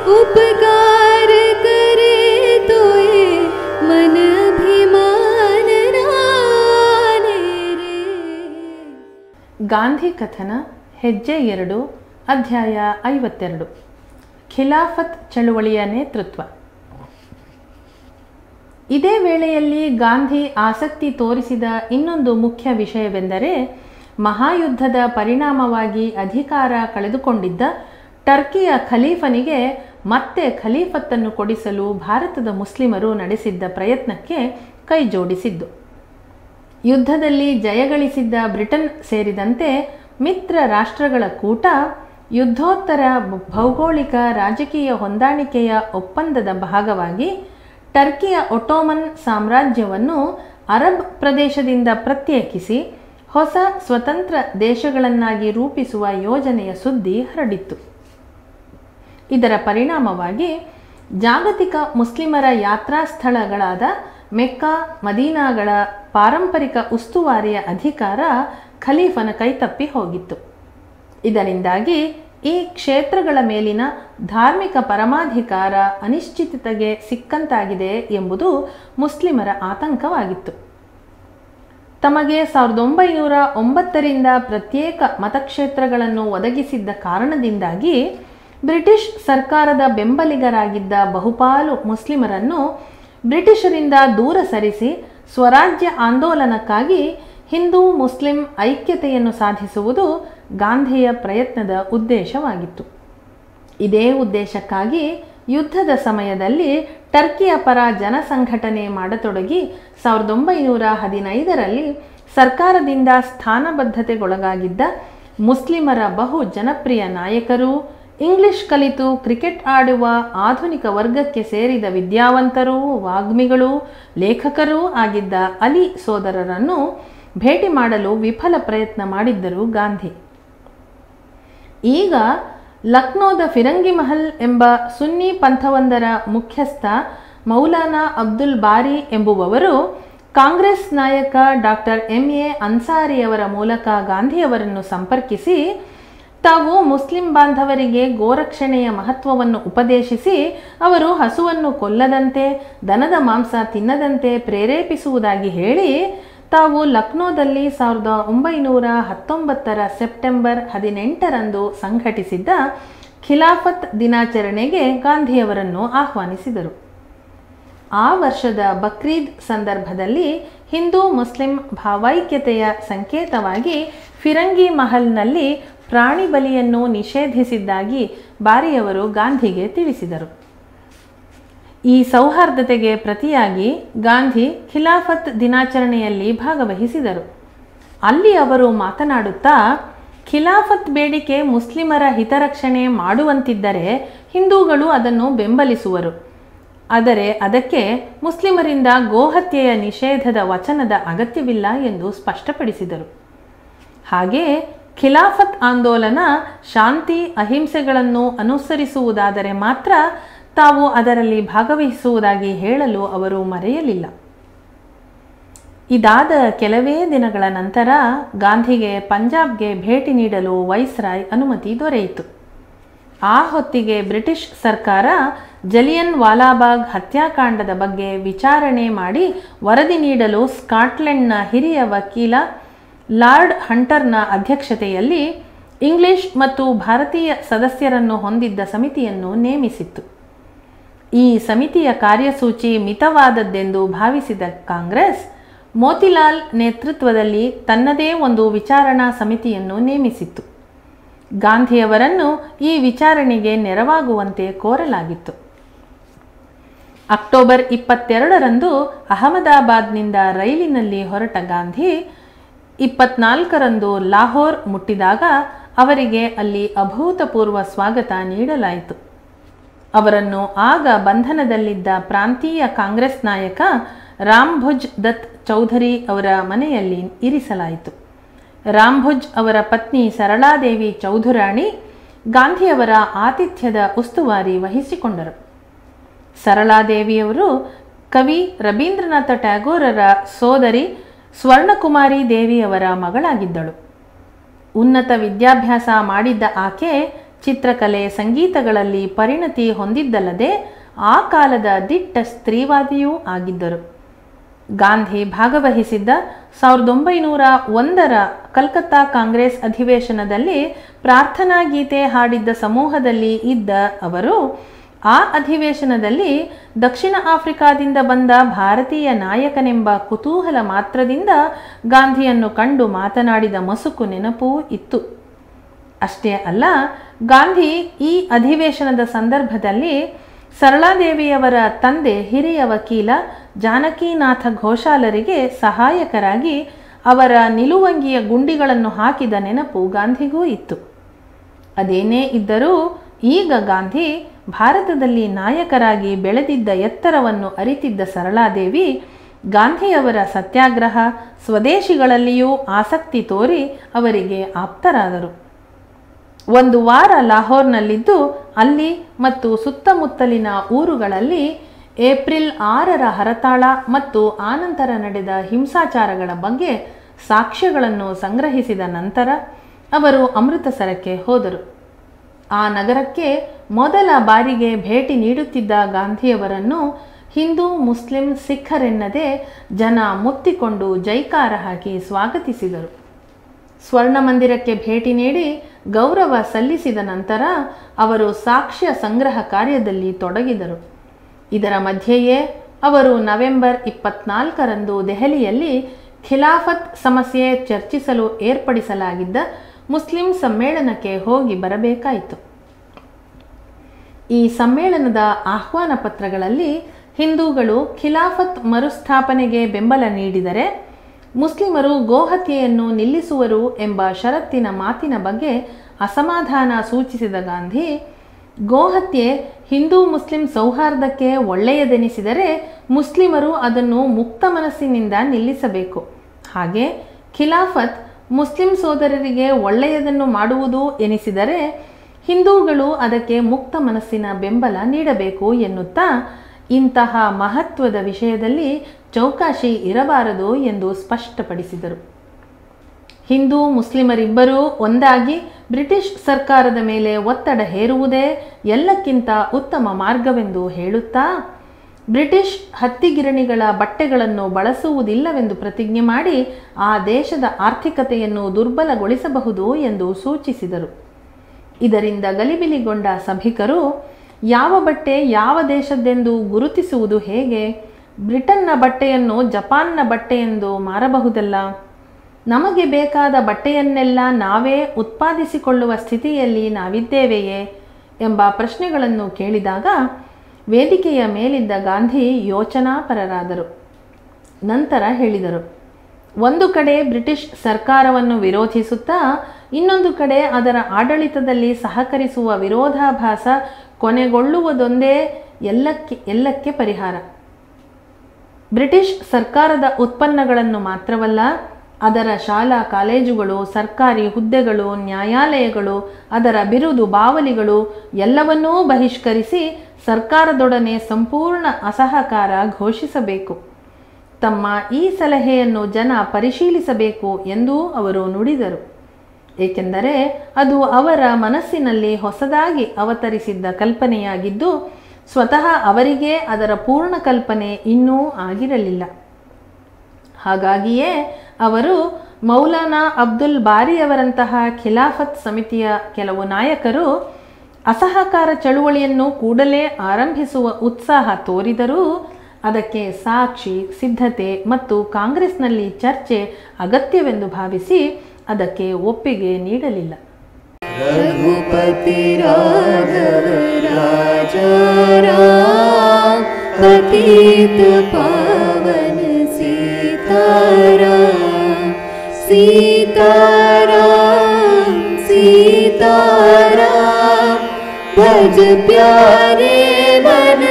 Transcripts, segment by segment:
उपकार करे तोए मन अभिमान राने रे ಗಾಂಧಿ ಕಥನ ಹೆಜ್ಜೆ ಎರಡು ಅಧ್ಯಾಯ ಐವತ್ತೆರಡು ಖಿಲಾಫತ್ ಚಳುವಳಿಯ ನೇತೃತ್ವ ಇದೇ ವೇಳೆಯಲ್ಲಿ ಗಾಂಧಿ ಆಸಕ್ತಿ ತೋರಿಸಿದ ಇನ್ನೊಂದು ಮುಖ್ಯ ವಿಷಯವೆಂದರೆ ಮಹಾಯುದ್ಧದ ಪರಿಣಾಮವಾಗಿ ಅಧಿಕಾರ ಕಳೆದುಕೊಂಡಿದ್ದ ಟರ್ಕಿಯ ಖಲೀಫನಿಗೆ ಮತ್ತೆ ಖಲೀಫತ್ತನ್ನು ಕೊಡಿಸಲು ಭಾರತದ ಮುಸ್ಲಿಮರು ನಡೆಸಿದ್ದ ಪ್ರಯತ್ನಕ್ಕೆ ಕೈಜೋಡಿಸಿದ್ದು ಯುದ್ಧದಲ್ಲಿ ಜಯಗಳಿಸಿದ್ದ ಬ್ರಿಟನ್ ಸೇರಿದಂತೆ ಮಿತ್ರ ರಾಷ್ಟ್ರಗಳ ಕೂಟ ಯುದ್ಧೋತ್ತರ ಭೌಗೋಳಿಕ ರಾಜಕೀಯ ಹೊಂದಾಣಿಕೆಯ ಒಪ್ಪಂದದ ಭಾಗವಾಗಿ ಟರ್ಕಿಯ ಒಟೋಮನ್ ಸಾಮ್ರಾಜ್ಯವನ್ನು ಅರಬ್ ಪ್ರದೇಶದಿಂದ ಪ್ರತ್ಯೇಕಿಸಿ ಹೊಸ ಸ್ವತಂತ್ರ ದೇಶಗಳನ್ನಾಗಿ ರೂಪಿಸುವ ಯೋಜನೆಯ ಸುದ್ದಿ ಹರಡಿತ್ತು ಇದರ ಪರಿಣಾಮವಾಗಿ ಜಾಗತಿಕ ಮುಸ್ಲಿಮರ ಯಾತ್ರಾ ಸ್ಥಳಗಳಾದ ಮೆಕ್ಕಾ ಮದೀನಾಗಳ ಪಾರಂಪರಿಕ ಉಸ್ತುವಾರಿಯ ಅಧಿಕಾರ ಖಲೀಫನ ಕೈತಪ್ಪಿ ಹೋಗಿತ್ತು ಇದರಿಂದಾಗಿ ಈ ಕ್ಷೇತ್ರಗಳ ಮೇಲಿನ ಧಾರ್ಮಿಕ ಪರಮಾಧಿಕಾರ ಅನಿಶ್ಚಿತತೆಗೆ ಸಿಕ್ಕಂತಾಗಿದೆ ಎಂಬುದು ಮುಸ್ಲಿಮರ ಆತಂಕವಾಗಿತ್ತು ತಮಗೆ ಸಾವಿರದ ಒಂಬೈನೂರ ಒಂಬತ್ತರಿಂದ ಪ್ರತ್ಯೇಕ ಮತಕ್ಷೇತ್ರಗಳನ್ನು ಒದಗಿಸಿದ್ದ ಕಾರಣದಿಂದಾಗಿ ಬ್ರಿಟಿಷ್ ಸರ್ಕಾರದ ಬೆಂಬಲಿಗರಾಗಿದ್ದ ಬಹುಪಾಲು ಮುಸ್ಲಿಮರನ್ನು ಬ್ರಿಟಿಷರಿಂದ ದೂರ ಸರಿಸಿ ಸ್ವರಾಜ್ಯ ಆಂದೋಲನಕ್ಕಾಗಿ ಹಿಂದೂ ಮುಸ್ಲಿಂ ಐಕ್ಯತೆಯನ್ನು ಸಾಧಿಸುವುದು ಗಾಂಧಿಯ ಪ್ರಯತ್ನದ ಉದ್ದೇಶವಾಗಿತ್ತು ಇದೇ ಉದ್ದೇಶಕ್ಕಾಗಿ ಯುದ್ಧದ ಸಮಯದಲ್ಲಿ ಟರ್ಕಿಯ ಪರ ಜನಸಂಘಟನೆ ಮಾಡತೊಡಗಿ ಸಾವಿರದ ಒಂಬೈನೂರ ಹದಿನೈದರಲ್ಲಿ ಸರ್ಕಾರದಿಂದ ಸ್ಥಾನಬದ್ಧತೆಗೊಳಗಾಗಿದ್ದ ಮುಸ್ಲಿಮರ ಬಹು ಜನಪ್ರಿಯ ನಾಯಕರು ಇಂಗ್ಲಿಷ್ ಕಲಿತು ಕ್ರಿಕೆಟ್ ಆಡುವ ಆಧುನಿಕ ವರ್ಗಕ್ಕೆ ಸೇರಿದ ವಿದ್ಯಾವಂತರು ವಾಗ್ಮಿಗಳು ಲೇಖಕರೂ ಆಗಿದ್ದ ಅಲಿ ಸೋದರರನ್ನು ಭೇಟಿ ಮಾಡಲು ವಿಫಲ ಪ್ರಯತ್ನ ಮಾಡಿದ್ದರು ಗಾಂಧಿ ಈಗ ಲಕ್ನೋದ ಫಿರಂಗಿ ಮಹಲ್ ಎಂಬ ಸುನ್ನಿ ಪಂಥವೊಂದರ ಮುಖ್ಯಸ್ಥ ಮೌಲಾನಾ ಅಬ್ದುಲ್ ಬಾರಿ ಎಂಬುವವರು ಕಾಂಗ್ರೆಸ್ ನಾಯಕ ಡಾಕ್ಟರ್ ಎಂ ಎ ಅನ್ಸಾರಿಯವರ ಮೂಲಕ ಗಾಂಧಿಯವರನ್ನು ಸಂಪರ್ಕಿಸಿ ತಾವು ಮುಸ್ಲಿಂ ಬಾಂಧವರಿಗೆ ಗೋರಕ್ಷಣೆಯ ಮಹತ್ವವನ್ನು ಉಪದೇಶಿಸಿ ಅವರು ಹಸುವನ್ನು ಕೊಲ್ಲದಂತೆ ದನದ ಮಾಂಸ ತಿನ್ನದಂತೆ ಪ್ರೇರೇಪಿಸುವುದಾಗಿ ಹೇಳಿ ತಾವು ಲಕ್ನೋದಲ್ಲಿ ಸಾವಿರದ ಒಂಬೈನೂರ ಹತ್ತೊಂಬತ್ತರ ಸೆಪ್ಟೆಂಬರ್ ಹದಿನೆಂಟರಂದು ಸಂಘಟಿಸಿದ್ದ ಖಿಲಾಫತ್ ದಿನಾಚರಣೆಗೆ ಗಾಂಧಿಯವರನ್ನು ಆಹ್ವಾನಿಸಿದರು ಆ ವರ್ಷದ ಬಕ್ರೀದ್ ಸಂದರ್ಭದಲ್ಲಿ ಹಿಂದೂ ಮುಸ್ಲಿಂ ಭಾವೈಕ್ಯತೆಯ ಸಂಕೇತವಾಗಿ ಫಿರಂಗಿ ಮಹಲ್ನಲ್ಲಿ ಪ್ರಾಣಿ ಬಲಿಯನ್ನು ನಿಷೇಧಿಸಿದ್ದಾಗಿ ಬಾರಿಯವರು ಗಾಂಧಿಗೆ ತಿಳಿಸಿದರು ಈ ಸೌಹಾರ್ದತೆಗೆ ಪ್ರತಿಯಾಗಿ ಗಾಂಧಿ ಖಿಲಾಫತ್ ದಿನಾಚರಣೆಯಲ್ಲಿ ಭಾಗವಹಿಸಿದರು ಅಲ್ಲಿ ಅವರು ಮಾತನಾಡುತ್ತಾ ಖಿಲಾಫತ್ ಬೇಡಿಕೆ ಮುಸ್ಲಿಮರ ಹಿತರಕ್ಷಣೆ ಮಾಡುವಂತಿದ್ದರೆ ಹಿಂದೂಗಳು ಅದನ್ನು ಬೆಂಬಲಿಸುವರು ಆದರೆ ಅದಕ್ಕೆ ಮುಸ್ಲಿಮರಿಂದ ಗೋಹತ್ಯೆಯ ನಿಷೇಧದ ವಚನದ ಅಗತ್ಯವಿಲ್ಲ ಎಂದು ಸ್ಪಷ್ಟಪಡಿಸಿದರು ಹಾಗೆಯೇ ಖಿಲಾಫತ್ ಆಂದೋಲನ ಶಾಂತಿ ಅಹಿಂಸೆಗಳನ್ನು ಅನುಸರಿಸುವುದಾದರೆ ಮಾತ್ರ ತಾವು ಅದರಲ್ಲಿ ಭಾಗವಹಿಸುವುದಾಗಿ ಹೇಳಲು ಅವರು ಮರೆಯಲಿಲ್ಲ ಇದಾದ ಕೆಲವೇ ದಿನಗಳ ನಂತರ ಗಾಂಧಿಗೆ ಪಂಜಾಬ್ಗೆ ಭೇಟಿ ನೀಡಲು ವೈಸ್ರಾಯ್ ಅನುಮತಿ ದೊರೆಯಿತು ಆ ಹೊತ್ತಿಗೆ ಬ್ರಿಟಿಷ್ ಸರ್ಕಾರ ಜಲಿಯನ್ ವಾಲಾಬಾಗ್ ಹತ್ಯಾಕಾಂಡದ ಬಗ್ಗೆ ವಿಚಾರಣೆ ಮಾಡಿ ವರದಿ ನೀಡಲು ಸ್ಕಾಟ್ಲೆಂಡ್ನ ಹಿರಿಯ ವಕೀಲ ಲಾರ್ಡ್ ಹಂಟರ್ನ ಅಧ್ಯಕ್ಷತೆಯಲ್ಲಿ ಇಂಗ್ಲಿಷ್ ಮತ್ತು ಭಾರತೀಯ ಸದಸ್ಯರನ್ನು ಹೊಂದಿದ್ದ ಸಮಿತಿಯನ್ನು ನೇಮಿಸಿತ್ತು ಈ ಸಮಿತಿಯ ಕಾರ್ಯಸೂಚಿ ಮಿತವಾದದ್ದೆಂದು ಭಾವಿಸಿದ ಕಾಂಗ್ರೆಸ್ ಮೋತಿಲಾಲ್ ನೇತೃತ್ವದಲ್ಲಿ ತನ್ನದೇ ಒಂದು ವಿಚಾರಣಾ ಸಮಿತಿಯನ್ನು ನೇಮಿಸಿತ್ತು ಗಾಂಧಿಯವರನ್ನು ಈ ವಿಚಾರಣೆಗೆ ನೆರವಾಗುವಂತೆ ಕೋರಲಾಗಿತ್ತು ಅಕ್ಟೋಬರ್ ಇಪ್ಪತ್ತೆರಡರಂದು ಅಹಮದಾಬಾದ್ನಿಂದ ರೈಲಿನಲ್ಲಿ ಹೊರಟ ಗಾಂಧಿ ಇಪ್ಪತ್ನಾಲ್ಕರಂದು ಲಾಹೋರ್ ಮುಟ್ಟಿದಾಗ ಅವರಿಗೆ ಅಲ್ಲಿ ಅಭೂತಪೂರ್ವ ಸ್ವಾಗತ ನೀಡಲಾಯಿತು ಅವರನ್ನು ಆಗ ಬಂಧನದಲ್ಲಿದ್ದ ಪ್ರಾಂತೀಯ ಕಾಂಗ್ರೆಸ್ ನಾಯಕ ರಾಮ್ಭುಜ್ ದತ್ ಚೌಧರಿ ಅವರ ಮನೆಯಲ್ಲಿ ಇರಿಸಲಾಯಿತು ರಾಮ್ಭುಜ್ ಅವರ ಪತ್ನಿ ಸರಳಾದೇವಿ ಚೌಧುರಾಣಿ ಗಾಂಧಿಯವರ ಆತಿಥ್ಯದ ಉಸ್ತುವಾರಿ ವಹಿಸಿಕೊಂಡರು ಸರಳಾದೇವಿಯವರು ಕವಿ ರವೀಂದ್ರನಾಥ ಟ್ಯಾಗೋರರ ಸೋದರಿ ಸ್ವರ್ಣಕುಮಾರಿ ದೇವಿಯವರ ಮಗಳಾಗಿದ್ದಳು ಉನ್ನತ ವಿದ್ಯಾಭ್ಯಾಸ ಮಾಡಿದ್ದ ಆಕೆ ಚಿತ್ರಕಲೆ ಸಂಗೀತಗಳಲ್ಲಿ ಪರಿಣತಿ ಹೊಂದಿದ್ದಲ್ಲದೆ ಆ ಕಾಲದ ದಿಟ್ಟ ಸ್ತ್ರೀವಾದಿಯೂ ಆಗಿದ್ದರು ಗಾಂಧಿ ಭಾಗವಹಿಸಿದ್ದ ಸಾವಿರದ ಒಂಬೈನೂರ ಒಂದರ ಕಲ್ಕತ್ತಾ ಕಾಂಗ್ರೆಸ್ ಅಧಿವೇಶನದಲ್ಲಿ ಪ್ರಾರ್ಥನಾ ಗೀತೆ ಹಾಡಿದ್ದ ಸಮೂಹದಲ್ಲಿ ಇದ್ದ ಅವರು ಆ ಅಧಿವೇಶನದಲ್ಲಿ ದಕ್ಷಿಣ ಆಫ್ರಿಕಾದಿಂದ ಬಂದ ಭಾರತೀಯ ನಾಯಕನೆಂಬ ಕುತೂಹಲ ಮಾತ್ರದಿಂದ ಗಾಂಧಿಯನ್ನು ಕಂಡು ಮಾತನಾಡಿದ ಮಸುಕು ನೆನಪೂ ಇತ್ತು ಅಷ್ಟೇ ಅಲ್ಲ ಗಾಂಧಿ ಈ ಅಧಿವೇಶನದ ಸಂದರ್ಭದಲ್ಲಿ ಸರಳಾದೇವಿಯವರ ತಂದೆ ಹಿರಿಯ ವಕೀಲ ಜಾನಕೀನಾಥ ಘೋಷಾಲರಿಗೆ ಸಹಾಯಕರಾಗಿ ಅವರ ನಿಲುವಂಗಿಯ ಗುಂಡಿಗಳನ್ನು ಹಾಕಿದ ನೆನಪು ಗಾಂಧಿಗೂ ಇತ್ತು ಅದೇನೇ ಇದ್ದರೂ ಈಗ ಗಾಂಧಿ ಭಾರತದಲ್ಲಿ ನಾಯಕರಾಗಿ ಬೆಳೆದಿದ್ದ ಎತ್ತರವನ್ನು ಅರಿತಿದ್ದ ಸರಳಾದೇವಿ ಗಾಂಧಿಯವರ ಸತ್ಯಾಗ್ರಹ ಸ್ವದೇಶಿಗಳಲ್ಲಿಯೂ ಆಸಕ್ತಿ ತೋರಿ ಅವರಿಗೆ ಆಪ್ತರಾದರು ಒಂದು ವಾರ ಲಾಹೋರ್ನಲ್ಲಿದ್ದು ಅಲ್ಲಿ ಮತ್ತು ಸುತ್ತಮುತ್ತಲಿನ ಊರುಗಳಲ್ಲಿ ಏಪ್ರಿಲ್ ಆರರ ಹರತಾಳ ಮತ್ತು ಆನಂತರ ನಡೆದ ಹಿಂಸಾಚಾರಗಳ ಬಗ್ಗೆ ಸಾಕ್ಷ್ಯಗಳನ್ನು ಸಂಗ್ರಹಿಸಿದ ನಂತರ ಅವರು ಅಮೃತಸರಕ್ಕೆ ಹೋದರು ಆ ನಗರಕ್ಕೆ ಮೊದಲ ಬಾರಿಗೆ ಭೇಟಿ ನೀಡುತ್ತಿದ್ದ ಗಾಂಧಿಯವರನ್ನು ಹಿಂದೂ ಮುಸ್ಲಿಂ ಸಿಖ್ಖರೆನ್ನದೆ ಜನ ಮುತ್ತಿಕೊಂಡು ಜೈಕಾರ ಹಾಕಿ ಸ್ವಾಗತಿಸಿದರು ಸ್ವರ್ಣ ಮಂದಿರಕ್ಕೆ ಭೇಟಿ ನೀಡಿ ಗೌರವ ಸಲ್ಲಿಸಿದ ನಂತರ ಅವರು ಸಾಕ್ಷ್ಯ ಸಂಗ್ರಹ ಕಾರ್ಯದಲ್ಲಿ ತೊಡಗಿದರು ಇದರ ಮಧ್ಯೆಯೇ ಅವರು ನವೆಂಬರ್ ಇಪ್ಪತ್ನಾಲ್ಕರಂದು ದೆಹಲಿಯಲ್ಲಿ ಖಿಲಾಫತ್ ಸಮಸ್ಯೆ ಚರ್ಚಿಸಲು ಏರ್ಪಡಿಸಲಾಗಿದ್ದ ಮುಸ್ಲಿಂ ಸಮ್ಮೇಳನಕ್ಕೆ ಹೋಗಿ ಬರಬೇಕಾಯಿತು ಈ ಸಮ್ಮೇಳನದ ಆಹ್ವಾನ ಪತ್ರಗಳಲ್ಲಿ ಹಿಂದೂಗಳು ಖಿಲಾಫತ್ ಮರುಸ್ಥಾಪನೆಗೆ ಬೆಂಬಲ ನೀಡಿದರೆ ಮುಸ್ಲಿಮರು ಗೋಹತ್ಯೆಯನ್ನು ನಿಲ್ಲಿಸುವರು ಎಂಬ ಷರತ್ತಿನ ಮಾತಿನ ಬಗ್ಗೆ ಅಸಮಾಧಾನ ಸೂಚಿಸಿದ ಗಾಂಧಿ ಗೋಹತ್ಯೆ ಹಿಂದೂ ಮುಸ್ಲಿಂ ಸೌಹಾರ್ದಕ್ಕೆ ಒಳ್ಳೆಯದೆನಿಸಿದರೆ ಮುಸ್ಲಿಮರು ಅದನ್ನು ಮುಕ್ತ ಮನಸ್ಸಿನಿಂದ ನಿಲ್ಲಿಸಬೇಕು ಹಾಗೆ ಖಿಲಾಫತ್ ಮುಸ್ಲಿಂ ಸೋದರರಿಗೆ ಒಳ್ಳೆಯದನ್ನು ಮಾಡುವುದು ಎನಿಸಿದರೆ ಹಿಂದೂಗಳು ಅದಕ್ಕೆ ಮುಕ್ತ ಮನಸ್ಸಿನ ಬೆಂಬಲ ನೀಡಬೇಕು ಎನ್ನುತ್ತಾ ಇಂತಹ ಮಹತ್ವದ ವಿಷಯದಲ್ಲಿ ಚೌಕಾಶಿ ಇರಬಾರದು ಎಂದು ಸ್ಪಷ್ಟಪಡಿಸಿದರು ಹಿಂದೂ ಮುಸ್ಲಿಮರಿಬ್ಬರೂ ಒಂದಾಗಿ ಬ್ರಿಟಿಷ್ ಸರ್ಕಾರದ ಮೇಲೆ ಒತ್ತಡ ಹೇರುವುದೇ ಎಲ್ಲಕ್ಕಿಂತ ಉತ್ತಮ ಮಾರ್ಗವೆಂದು ಹೇಳುತ್ತಾ ಬ್ರಿಟಿಷ್ ಹತ್ತಿಗಿರಣಿಗಳ ಬಟ್ಟೆಗಳನ್ನು ಬಳಸುವುದಿಲ್ಲವೆಂದು ಪ್ರತಿಜ್ಞೆ ಮಾಡಿ ಆ ದೇಶದ ಆರ್ಥಿಕತೆಯನ್ನು ದುರ್ಬಲಗೊಳಿಸಬಹುದು ಎಂದು ಸೂಚಿಸಿದರು ಇದರಿಂದ ಗಲಿಬಿಲಿಗೊಂಡ ಸಭಿಕರು ಯಾವ ಬಟ್ಟೆ ಯಾವ ದೇಶದ್ದೆಂದು ಗುರುತಿಸುವುದು ಹೇಗೆ ಬ್ರಿಟನ್ನ ಬಟ್ಟೆಯನ್ನು ಜಪಾನ್ನ ಬಟ್ಟೆಯೆಂದು ಮಾರಬಹುದಲ್ಲ ನಮಗೆ ಬೇಕಾದ ಬಟ್ಟೆಯನ್ನೆಲ್ಲ ನಾವೇ ಉತ್ಪಾದಿಸಿಕೊಳ್ಳುವ ಸ್ಥಿತಿಯಲ್ಲಿ ನಾವಿದ್ದೇವೆಯೇ ಎಂಬ ಪ್ರಶ್ನೆಗಳನ್ನು ಕೇಳಿದಾಗ ವೇದಿಕೆಯ ಮೇಲಿದ್ದ ಗಾಂಧಿ ಯೋಚನಾಪರರಾದರು ನಂತರ ಹೇಳಿದರು ಒಂದು ಕಡೆ ಬ್ರಿಟಿಷ್ ಸರ್ಕಾರವನ್ನು ವಿರೋಧಿಸುತ್ತಾ ಇನ್ನೊಂದು ಕಡೆ ಅದರ ಆಡಳಿತದಲ್ಲಿ ಸಹಕರಿಸುವ ವಿರೋಧಾಭಾಸ ಕೊನೆಗೊಳ್ಳುವುದೊಂದೇ ಎಲ್ಲಕ್ಕೆ ಎಲ್ಲಕ್ಕೆ ಪರಿಹಾರ ಬ್ರಿಟಿಷ್ ಸರ್ಕಾರದ ಉತ್ಪನ್ನಗಳನ್ನು ಮಾತ್ರವಲ್ಲ ಅದರ ಶಾಲಾ ಕಾಲೇಜುಗಳು ಸರ್ಕಾರಿ ಹುದ್ದೆಗಳು ನ್ಯಾಯಾಲಯಗಳು ಅದರ ಬಿರುದು ಬಾವಲಿಗಳು ಎಲ್ಲವನ್ನೂ ಬಹಿಷ್ಕರಿಸಿ ಸರ್ಕಾರದೊಡನೆ ಸಂಪೂರ್ಣ ಅಸಹಕಾರ ಘೋಷಿಸಬೇಕು ತಮ್ಮ ಈ ಸಲಹೆಯನ್ನು ಜನ ಪರಿಶೀಲಿಸಬೇಕು ಎಂದೂ ಅವರು ನುಡಿದರು ಏಕೆಂದರೆ ಅದು ಅವರ ಮನಸ್ಸಿನಲ್ಲಿ ಹೊಸದಾಗಿ ಅವತರಿಸಿದ್ದ ಕಲ್ಪನೆಯಾಗಿದ್ದು ಸ್ವತಃ ಅವರಿಗೇ ಅದರ ಪೂರ್ಣ ಕಲ್ಪನೆ ಇನ್ನೂ ಆಗಿರಲಿಲ್ಲ ಹಾಗಾಗಿಯೇ ಅವರು ಮೌಲಾನಾ ಅಬ್ದುಲ್ ಬಾರಿಯವರಂತಹ ಖಿಲಾಫತ್ ಸಮಿತಿಯ ಕೆಲವು ನಾಯಕರು ಅಸಹಕಾರ ಚಳುವಳಿಯನ್ನು ಕೂಡಲೇ ಆರಂಭಿಸುವ ಉತ್ಸಾಹ ತೋರಿದರೂ ಅದಕ್ಕೆ ಸಾಕ್ಷಿ ಸಿದ್ಧತೆ ಮತ್ತು ಕಾಂಗ್ರೆಸ್ನಲ್ಲಿ ಚರ್ಚೆ ಅಗತ್ಯವೆಂದು ಭಾವಿಸಿ ಅದಕ್ಕೆ ಒಪ್ಪಿಗೆ ನೀಡಲಿಲ್ಲ रघुपति राघव राजा राम पतित पावन सीताराम सीताराम सीताराम भज प्यारे मन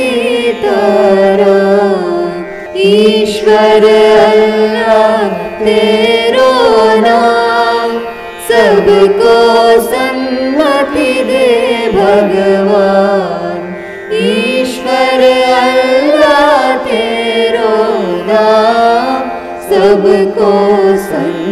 सीताराम ईश्वर अल्लाह तेरो नाम सबको सन्मति दे भगवान ईश्वर अल्लाह तेरो नाम सबको सन्मति